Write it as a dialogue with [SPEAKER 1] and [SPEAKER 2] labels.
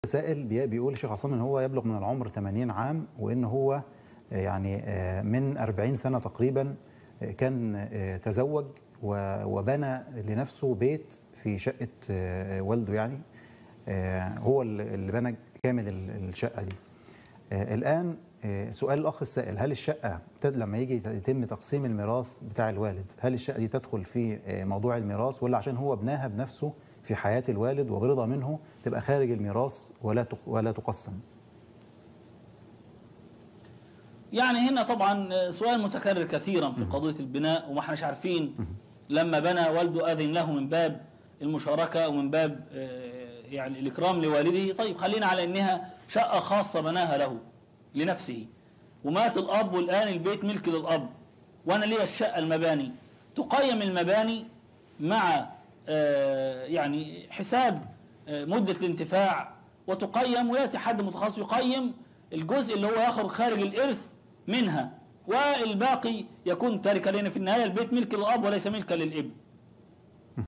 [SPEAKER 1] سائل بي- بيقول الشيخ عصام ان هو يبلغ من العمر 80 عام وان هو آه، يعني آه، من 40 سنه تقريبا آه، كان آه، تزوج و- وبنى لنفسه بيت في شقه آه، والده يعني آه، هو اللي اللي بنى كامل ال- الشقه دي آه، الان آه، سؤال الاخ السائل هل الشقه تد- لما يجي يتم تقسيم الميراث بتاع الوالد هل الشقه دي تدخل في آه، موضوع الميراث ولا عشان هو بناها بنفسه في حياه الوالد وبرضا منه تبقى خارج الميراث ولا تق- ولا تقسم
[SPEAKER 2] يعني هنا طبعا سؤال متكرر كثيرا في قضية البناء وما احناش عارفين لما بنى والده أذن له من باب المشاركة ومن باب آه، يعني الإكرام لوالده طيب خلينا على إنها شقة خاصة بناها له لنفسه ومات الأب والآن البيت ملك للأب وأنا ليا الشقة المباني تقيم المباني مع آه، يعني حساب آه، مدة الانتفاع وتقيم ويأتي حد متخصص يقيم الجزء اللي هو يخرج خارج الإرث منها والباقي يكون تاركا لأن في النهاية البيت ملك للأب وليس ملكا للابن